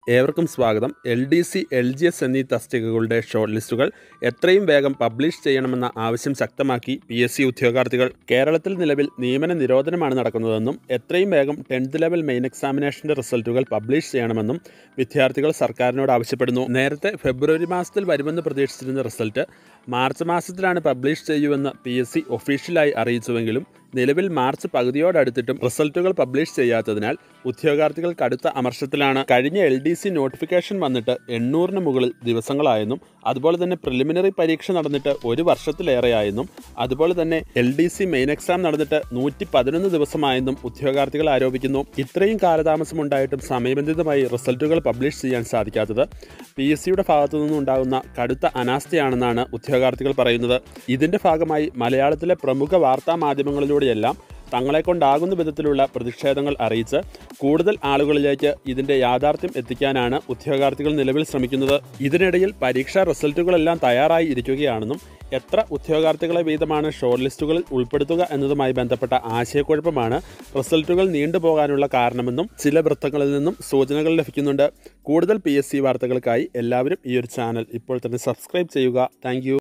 ഏവർക്കും സ്വാഗതം L D C L G S എന്നീ തസ്തികകളുടെ ഷോർട്ട് ലിസ്റ്റുകൾ എത്രയും വേഗം പബ്ലിഷ് ചെയ്യണമെന്ന ആവശ്യം ശക്തമാക്കി പി എസ് സി ഉദ്യോഗാർത്ഥികൾ കേരളത്തിൽ നിലവിൽ നിയമന നിരോധനമാണ് നടക്കുന്നതെന്നും എത്രയും വേഗം ടെൻത്ത് ലെവൽ മെയിൻ എക്സാമിനേഷന്റെ റിസൾട്ടുകൾ പബ്ലിഷ് ചെയ്യണമെന്നും വിദ്യാർത്ഥികൾ സർക്കാരിനോട് ആവശ്യപ്പെടുന്നു നേരത്തെ ഫെബ്രുവരി മാസത്തിൽ വരുമെന്ന് പ്രതീക്ഷിച്ചിരുന്ന റിസൾട്ട് മാർച്ച് മാസത്തിലാണ് പബ്ലിഷ് ചെയ്യുമെന്ന് പി എസ് സി ഒഫീഷ്യലായി അറിയിച്ചുവെങ്കിലും നിലവിൽ മാർച്ച് പകുതിയോടടുത്തിട്ടും റിസൾട്ടുകൾ പബ്ലിഷ് ചെയ്യാത്തതിനാൽ ഉദ്യോഗാർത്ഥികൾ കടുത്ത അമർഷത്തിലാണ് കഴിഞ്ഞ എൽ ഡി സി നോട്ടിഫിക്കേഷൻ വന്നിട്ട് എണ്ണൂറിന് മുകളിൽ ദിവസങ്ങളായെന്നും അതുപോലെ തന്നെ പ്രിലിമിനറി പരീക്ഷ നടന്നിട്ട് ഒരു വർഷത്തിലേറെയായെന്നും അതുപോലെ തന്നെ L D C main exam നടന്നിട്ട് നൂറ്റി പതിനൊന്ന് ദിവസമായെന്നും ഉദ്യോഗാർത്ഥികൾ ആരോപിക്കുന്നു ഇത്രയും കാലതാമസമുണ്ടായിട്ടും സമയബന്ധിതമായി റിസൾട്ടുകൾ പബ്ലിഷ് ചെയ്യാൻ സാധിക്കാത്തത് പി എസ് സിയുടെ ഭാഗത്തു നിന്നുണ്ടാകുന്ന കടുത്ത അനാസ്ഥയാണെന്നാണ് ഉദ്യോഗാർത്ഥികൾ പറയുന്നത് ഇതിന്റെ ഭാഗമായി മലയാളത്തിലെ പ്രമുഖ വാർത്താ മാധ്യമങ്ങളിലൂടെയെല്ലാം തങ്ങളെ കൊണ്ടാകുന്ന വിധത്തിലുള്ള പ്രതിഷേധങ്ങൾ അറിയിച്ച് കൂടുതൽ ആളുകളിലേക്ക് ഇതിന്റെ യാഥാർത്ഥ്യം എത്തിക്കാനാണ് ഉദ്യോഗാർത്ഥികൾ നിലവിൽ ശ്രമിക്കുന്നത് ഇതിനിടയിൽ പരീക്ഷാ റിസൾട്ടുകളെല്ലാം തയ്യാറായി ഇരിക്കുകയാണെന്നും എത്ര ഉദ്യോഗാർത്ഥികളെ വീതമാണ് ഷോർട്ട് ലിസ്റ്റുകളിൽ ഉൾപ്പെടുത്തുക എന്നതുമായി ബന്ധപ്പെട്ട ആശയക്കുഴപ്പമാണ് റിസൾട്ടുകൾ നീണ്ടുപോകാനുള്ള കാരണമെന്നും ചില വൃത്തങ്ങളിൽ നിന്നും സൂചനകൾ ലഭിക്കുന്നുണ്ട് കൂടുതൽ പി വാർത്തകൾക്കായി എല്ലാവരും ഈ ഒരു ചാനൽ ഇപ്പോൾ തന്നെ സബ്സ്ക്രൈബ് ചെയ്യുക താങ്ക്